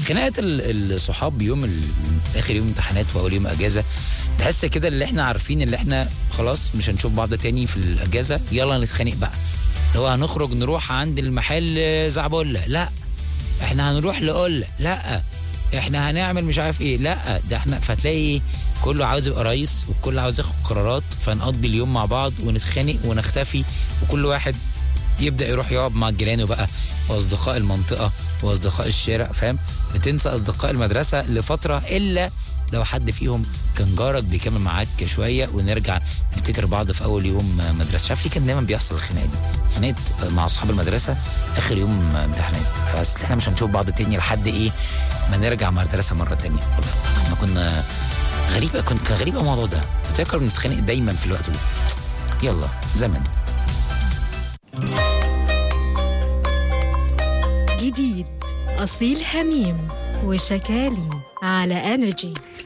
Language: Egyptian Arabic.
خناقات ال- الصحاب يوم ال- اخر يوم امتحانات واول يوم اجازه تحس كده اللي احنا عارفين اللي احنا خلاص مش هنشوف بعض تاني في الاجازه يلا نتخانق بقى اللي هو هنخرج نروح عند المحل زعبله لا احنا هنروح لقله لا احنا هنعمل مش عارف ايه لا ده احنا فتلاقي كله عاوز يبقى رئيس والكل عاوز ياخد قرارات فنقضي اليوم مع بعض ونتخانق ونختفي وكل واحد يبدا يروح يقعد مع جيرانه بقى واصدقاء المنطقه واصدقاء الشارع فاهم بتنسى اصدقاء المدرسه لفتره الا لو حد فيهم كان جارك بيكمل معاك شويه ونرجع نفتكر بعض في اول يوم مدرسه مش عارف ليه كان دايما بيحصل الخناقه دي خناقه مع اصحاب المدرسه اخر يوم امتحانات بس احنا مش هنشوف بعض تاني لحد ايه ما نرجع مدرسه مره تانيه احنا كنا غريبه كنت كان غريب الموضوع ده فاكر بنتخانق دايما في الوقت ده يلا زمن جديد أصيل حميم وشكالي على انرجي